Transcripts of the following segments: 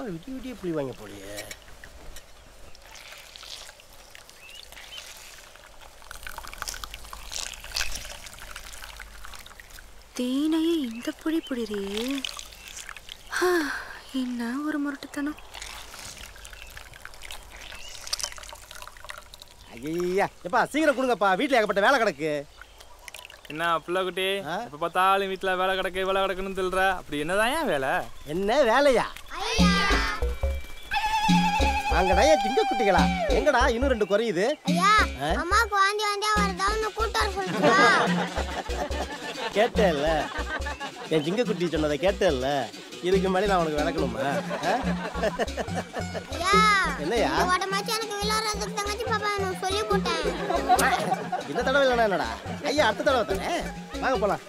நாள் விடிய விடிய புளி வாங்க போலியே தேனையே இந்த புடி புடிறியே ஹா, என்ன ஒரு முரட்டுத்தனம் ஐயா எப்பா சீக்கிரம் கொடுங்கப்பா வீட்டில் ஏகப்பட்ட வேலை கிடக்கு என்ன பிள்ளை குட்டி எப்ப பார்த்தாலும் வீட்டுல வேலை கிடக்கு வேலை கிடக்குன்னு சொல்ற அப்படி என்னதான் ஏன் வேலை என்ன வேலையா அங்கடா ஏன் திங்க குட்டிகளா எங்கடா இன்னும் ரெண்டு குறையுது ஐயா ஆ? அம்மாக்கு வாந்தி வாந்தியா வருதான்னு கூட்டு வர சொல்லிட்டுவா கேட்டேல்ல என் சிங்க குட்டி சொன்னதை கேட்டேல்ல இதுக்கு மேலே நான் உனக்கு விளக்கணுமா ஆ? ஐயா என்னய்யா? இந்த வாட்டமாச்சும் எனக்கு விளையாடுறதுக்கு தங்கச்சி பாப்பா நான் சொல்லி போட்டேன் இந்த தடவை இல்லைனா என்னடா ஐயா அடுத்த தடவை தானே வாங்க போலாம்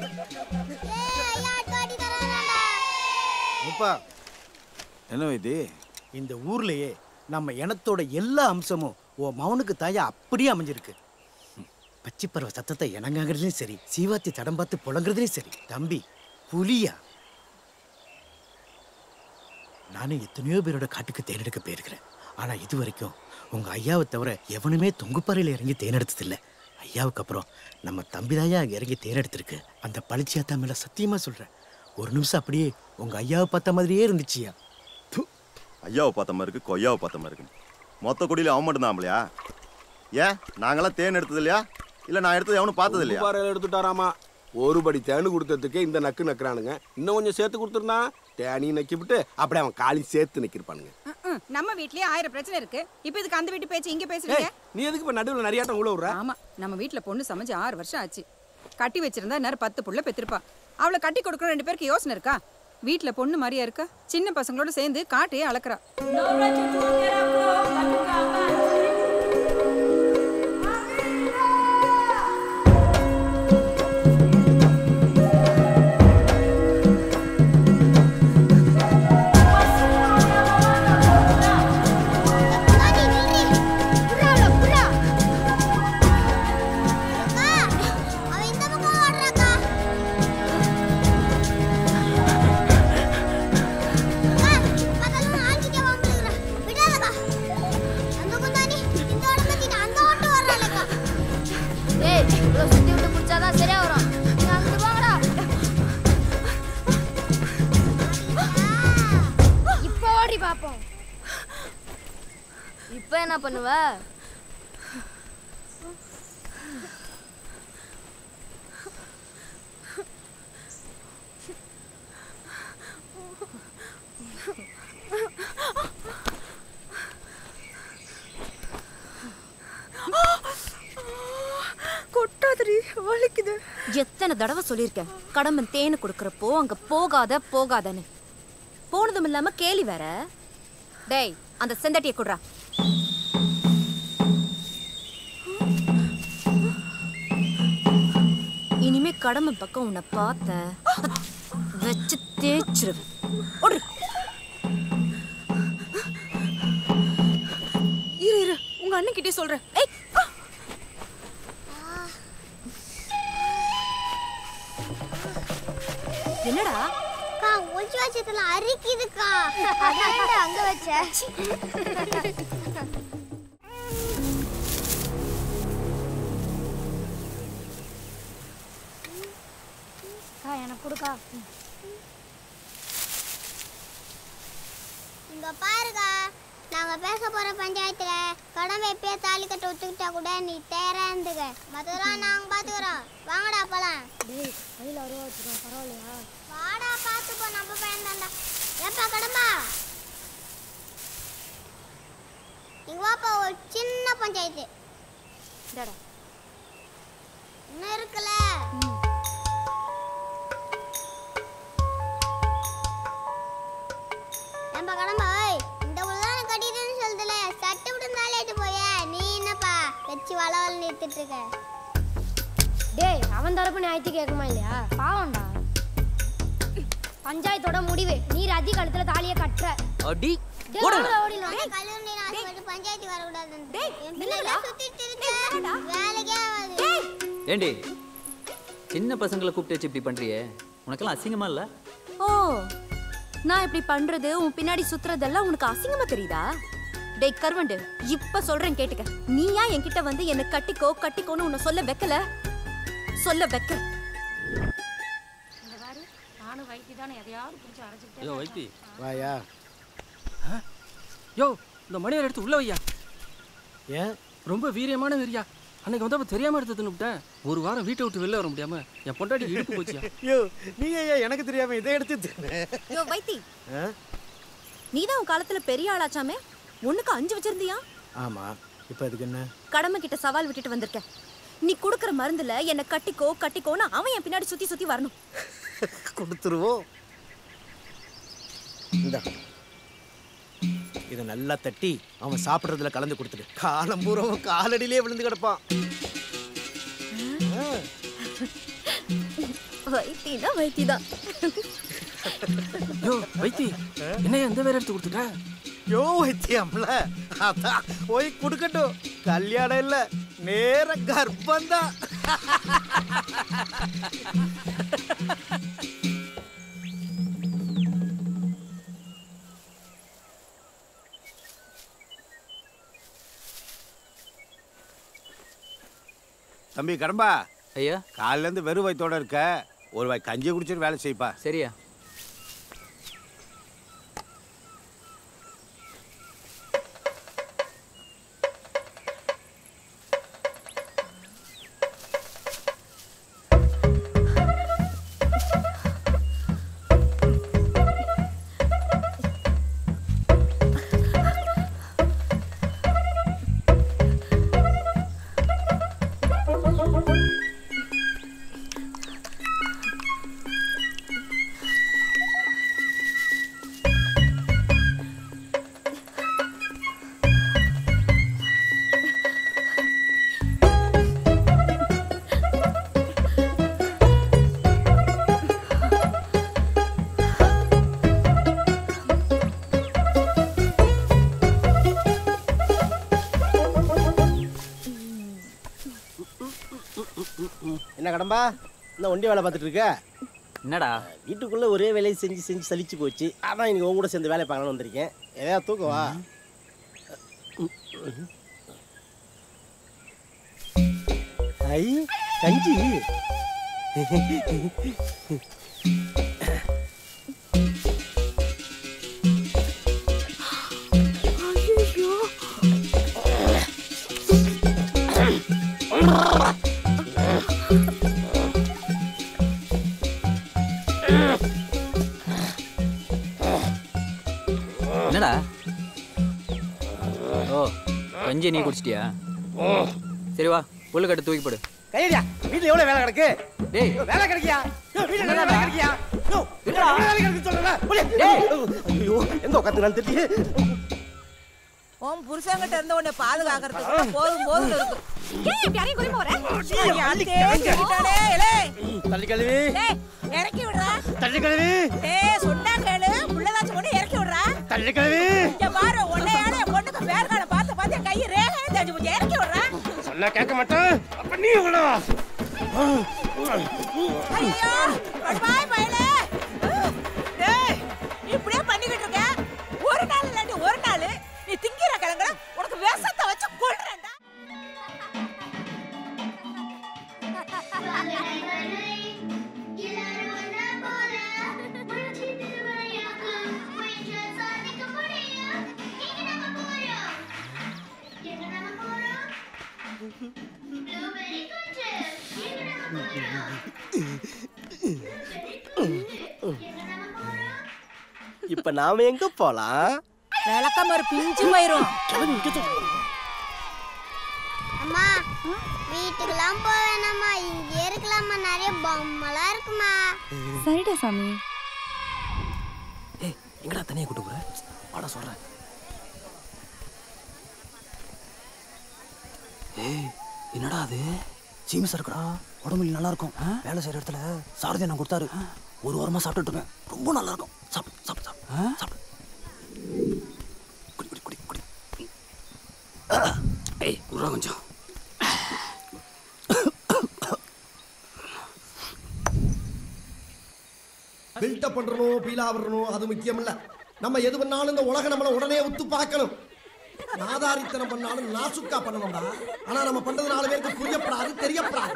அப்பா என்ன இது இந்த ஊர்லயே நம்ம இனத்தோட எல்லா அம்சமும் ஓ மவனுக்கு தாயா அப்படியே அமைஞ்சிருக்கு பச்சிப்பறவை சத்தத்தை இணங்காங்கிறதுலையும் சரி சீவாத்தி தடம் பார்த்து புழங்குறதுலையும் சரி தம்பி புலியா நானும் எத்தனையோ பேரோட காட்டுக்கு தேனெடுக்க போயிருக்கிறேன் ஆனா இது வரைக்கும் உங்க ஐயாவை தவிர எவனுமே தொங்குப்பாறையில இறங்கி தேனெடுத்ததில்ல ஐயாவுக்கு அப்புறம் நம்ம தம்பிதாயா அங்க இறங்கி தேனெடுத்திருக்கு அந்த பளிச்சியாத்தா மேல சத்தியமா சொல்றேன் ஒரு நிமிஷம் அப்படியே உங்க ஐயாவை பார்த்த மாதிரியே இருந்துச்சியா ஐயாவை பார்த்த மாதிரி இருக்கு கொய்யாவை பார்த்த மாதிரி இருக்கு மொத்த கொடியில அவன் மட்டும் தான் ஆம்பளையா ஏன் நாங்களாம் தேன் எடுத்தது இல்லையா இல்ல நான் எடுத்தது எவனும் பார்த்தது இல்லையா பாறையில் எடுத்துட்டாராமா ஒரு படி தேனு கொடுத்ததுக்கே இந்த நக்கு நக்குறானுங்க இன்னும் கொஞ்சம் சேர்த்து கொடுத்துருந்தான் தேனியும் நக்கி விட்டு அப்படியே அவன் காலையும் சேர்த்து நக்கிருப்பானுங்க ம், நம்ம வீட்லயே ஆயிரம் பிரச்சனை இருக்கு இப்போ இதுக்கு அந்த வீட்டு பேச்சு இங்க பேசுறீங்க நீ எதுக்கு இப்ப நடுவில் நிறைய ஆட்டம் உள்ள விடுற ஆமா நம்ம வீட்ல பொண்ணு சமைச்சு ஆறு வருஷம் ஆச்சு கட்டி வச்சிருந்தா நேரம் பத்து புள்ள பெத்திருப்பா அவளை கட்டி கொடுக்கணும் ரெண்டு பேருக்கு யோசனை இருக்கா வீட்ல பொண்ணு மாதிரியா இருக்கா சின்ன பசங்களோட சேர்ந்து காட்டையே அளக்குறா அவன் இந்த பக்கம் ஓடுறாக்கா அதெல்லாம் ஆஞ்சிட்டே வாங்குறா விடாதக்கா அந்த குந்தாணி இந்த உடம்பு அந்த ஓட்டு வர்றாளக்கா ஏய் இவ்வளோ சுத்தி விட்டு பிடிச்சாதான் சரியா வரும் நீங்க அங்கிட்டு போங்கடா இப்போ ஓடி பார்ப்போம் இப்போ என்ன பண்ணுவ கொட்டாதடி வலிக்குது எத்தனை தடவை சொல்லியிருக்கேன் கடம்பன் தேனு கொடுக்கறப்போ அங்க போகாத போகாதன்னு போனதும் இல்லாம கேலி வேற டேய் அந்த செந்தட்டியை குடுறா இனிமே கடம்பன் பக்கம் உன்னை பார்த்தேன் வச்சு தேய்ச்சிருவேன் ஓடு இரு இரு உங்க அண்ணன் கிட்டே சொல்றேன் ஏய் ஆ! என்னடா அக்கா ஒளிச்சு வச்சதுல அரிக்குதுக்கா அதான் அங்க வச்ச அக்கா எனக்கு கொடுக்கா இங்க பாருக்கா நாங்க பேச போற பஞ்சாயத்துல கடமை எப்பயே தாலி கட்ட ஒத்துக்கிட்டா கூட நீ தேரா இருந்துக்க மத்ததெல்லாம் நாங்க பாத்துக்கிறோம் வாங்கடா போலாம் டேய் கையில் அருவா வச்சுருக்கோம் பரவாயில்லையா வாடா பாத்து போ நம்ம பையன் தான்டா ஏப்பா கடம்பா இங்க வாப்பா ஒரு சின்ன பஞ்சாயத்து இந்தாடா இன்னும் இருக்குல்ல ஏப்பா கடம்பா ஓய் இந்த உள்ளான கட்டிதுன்னு சொல்லுதுல சட்டை விட்டு மேலேட்டு போய நீ என்னப்பா வச்சு வள வள நிறுத்திட்டு இருக்க டேய் அவன் தரப்பு நியாயத்து கேட்குமா இல்லையா பாவம்டா பஞ்சாயத்தோட முடிவு நீ ரத்தி கழுத்துல தாலியை கட்டுற அடி டேய், ஓடுங்க. வாங்கடா, ஓடிடலாம். உனக்கு கல்லூரி நான் சொல்லிட்டு பஞ்சாயத்து வரக்கூடாதுன்னு என் பிள்ளை சுத்திட்டு இருக்க வேலைக்கே ஆகாது ஏண்டி சின்ன பசங்களை கூப்பிட்டு வச்சு இப்படி பண்றியே உனக்கெல்லாம் அசிங்கமா இல்ல ஓ நான் இப்படி பண்றது உன் பின்னாடி சுத்துறதெல்லாம் உனக்கு அசிங்கமா தெரியுதா டேய் கருவண்டு இப்ப சொல்றேன் கேட்டுக்க நீயா என்கிட்ட வந்து என்ன கட்டிக்கோ கட்டிக்கோன்னு உன்னை சொல்ல வைக்கல சொல்ல வைக்க நானும் வைத்தி தானே எதையாவது பிடிச்சி அரைச்சிக்கிட்டே யோ வைத்தி வாயா யோ இந்த மணியை எடுத்து உள்ள வையா ஏன் ரொம்ப வீரியமான வீரியா அன்னைக்கு வந்தப்ப தெரியாம எடுத்து தின்னுட்டேன் ஒரு வாரம் வீட்டை விட்டு வெளில வர முடியாம என் பொண்டாட்டி இடுப்பு போச்சியா ஐயோ நீ ஏன் எனக்கு தெரியாம இதை எடுத்து தின்னு? யோ வைத்தி ஆ? நீதான் உன் காலத்துல பெரிய ஆளாச்சாமே ஒண்ணுக்கு அஞ்சு வச்சிருந்தியா ஆமா இப்போ அதுக்கு என்ன கடமை கிட்ட சவால் விட்டுட்டு வந்திருக்கேன் நீ குடுக்கற மருந்துல என்ன கட்டிக்கோ கட்டிக்கோன்னு அவன் என் பின்னாடி சுத்தி சுத்தி வரணும் கொடுத்துருவோம் இந்த இதை நல்லா தட்டி அவன் சாப்பிட்றதுல கலந்து கொடுத்துடு காலம் பூரா அவன் காலடியிலே விழுந்து கிடப்பான் வைத்தினா வைத்திதான் யோ வைத்தி என்னையா எந்த வேற எடுத்து கொடுத்துட்ட யோ வைத்தியம்ல அதான் போய் கொடுக்கட்டும் கல்யாணம் இல்ல நேர கர்ப்பந்தான் தம்பி கடம்பா ஐயா காலையில இருந்து வெறும் வயித்தோட இருக்க ஒரு வாய் கஞ்சி குடிச்சிட்டு வேலை செய்ப்பா சரியா என்ன கடம்பா இந்த ஒண்டி வேலை பார்த்துட்டு இருக்க என்னடா வீட்டுக்குள்ள ஒரே வேலையை செஞ்சு செஞ்சு சலிச்சு போச்சு அதான் இன்னைக்கு உன் கூட சேர்ந்து வேலை பார்க்கலாம்னு வந்திருக்கேன் எதையா தூக்கவா ஐ கஞ்சி என்னடா ஓ கஞ்சி நீ குடிச்சிட்டியா சரி வா புல்லு கட்டு தூக்கி போடு கையடியா வீட்டுல எவ்வளவு வேலை கிடக்கு டேய் யோ, வேலை கிடைக்கியா யோ, வீட்டுல நிறைய வேலை கிடைக்கியா யோ, வீட்டுல நிறைய வேலை கிடக்குன்னு சொல்றேன்ல. போடி. ஐயோ எங்க உட்காந்துங்களான்னு தெரியல உன் புருஷங்கிட்ட இருந்த உன்னை பாதுகாக்கிறதுக்கு போதும் போதும் இருக்கு ஏன் இப்படி யாரையும் குறிப்பா வர ஐயா, தேய்ச்சிக்கிட்டானே, இலே. தள்ளி கழுவி டேய், இறக்கி விடுறா தள்ளி கழுவி டேய் சொன்னா கேளு புள்ளதாச்சும் கொண்டு இறக்கி விடுறா தள்ளி கழுவி இங்க பாரு உன்னையால என் பொண்ணுக்கு பேர் கால பார்த்து பார்த்து என் கை ரேகை தெரிஞ்சு போச்சு இறக்கி விடுறா சொன்னா கேட்க மாட்டேன் அப்ப நீ உள்ள வா. ஐயோ பாய் பயலே டேய் இப்படியே பண்ணிக்கிட்டு இருக்க ஒரு நாள் இல்லாட்டி ஒரு நாள் நீ திங்கிற கிழங்குற உனக்கு விஷத்தை வச்சு கொள்றேன்டா இப்ப நாம எங்க போலாம் விளக்கமாறு பிஞ்சு போயிரும் அம்மா வீட்டுக்கெல்லாம் போக வேணாம்மா இங்க இருக்கலாமா நிறைய பொம்மைலாம் இருக்குமா சரிடா சாமி ஏய் எங்கடா தனியா கூட்டு போற வாடா சொல்றேன் ஏய் என்னடா அது சீமஸ் இருக்குடா உடம்புல நல்லா இருக்கும் வேலை செய்யற இடத்துல சாரதி நான் கொடுத்தாரு ஒரு வாரமா சாப்பிட்டுட்டு இருக்கேன் ரொம்ப நல்லா இருக்கும் சாப்பிடு சாப்பிடு சாப்பிடு சாப்பிடு குடி குடி குடி குடி ஏய் குடுறா கொஞ்சம் Built பில்டப் பண்றணும் பீலா வரணும் அது முக்கியம் இல்ல நம்ம எது பண்ணாலும் இந்த உலகம் நம்மள உடனே உத்து பார்க்கணும் நாதாரித்தனம் பண்ணாலும் நாசுக்கா பண்ணணும்டா ஆனா நம்ம பண்றது நாலு பேருக்கு புரியப்படாது தெரியப்படாது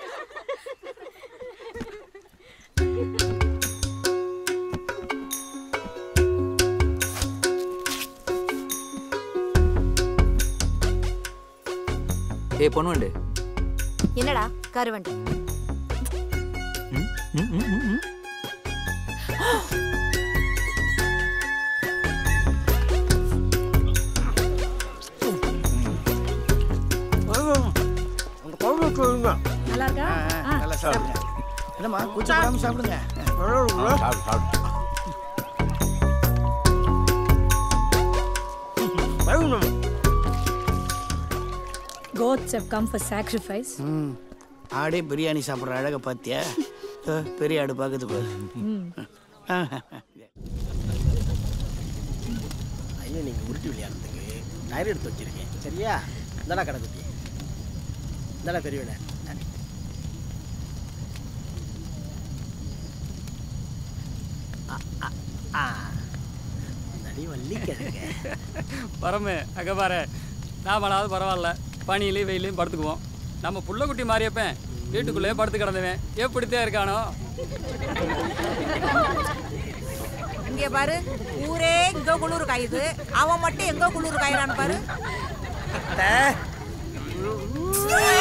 டேய் பொண்ணுண்டு என்னடா கருவண்டு நல்லா இருக்கா ஆ, நல்லா சாப்பிடுங்க என்னம்மா கூச்சப்படாம சாப்பிடுங்க goats have come for sacrifice ம் ஆடே பிரியாணி சாப்பிட்ற அழகை பார்த்தியா இதோ பெரிய ஆடு பார்க்குது பாரு ம். ஐயோ நீங்க உருட்டி விளையாடுறதுக்கு டயர் எடுத்து வச்சிருக்கேன் சரியா இந்தடா கடைக்குட்டி இந்தடா பெரியவன நடி வள்ளி கிழங்க பரமு அங்கே பாரு நாமளாவது பரவாயில்ல பனியிலையும் வெயிலையும் படுத்துக்குவோம் நம்ம புள்ளக்குட்டி மாறியப்பன் வீட்டுக்குள்ளேயே படுத்து கிடந்தவன் எப்படித்தான் இருக்கானோ இங்க பாரு ஊரே இங்க குளிர் காயுது அவன் மட்டும் எங்க குளிர் காயுறான்னு பாரு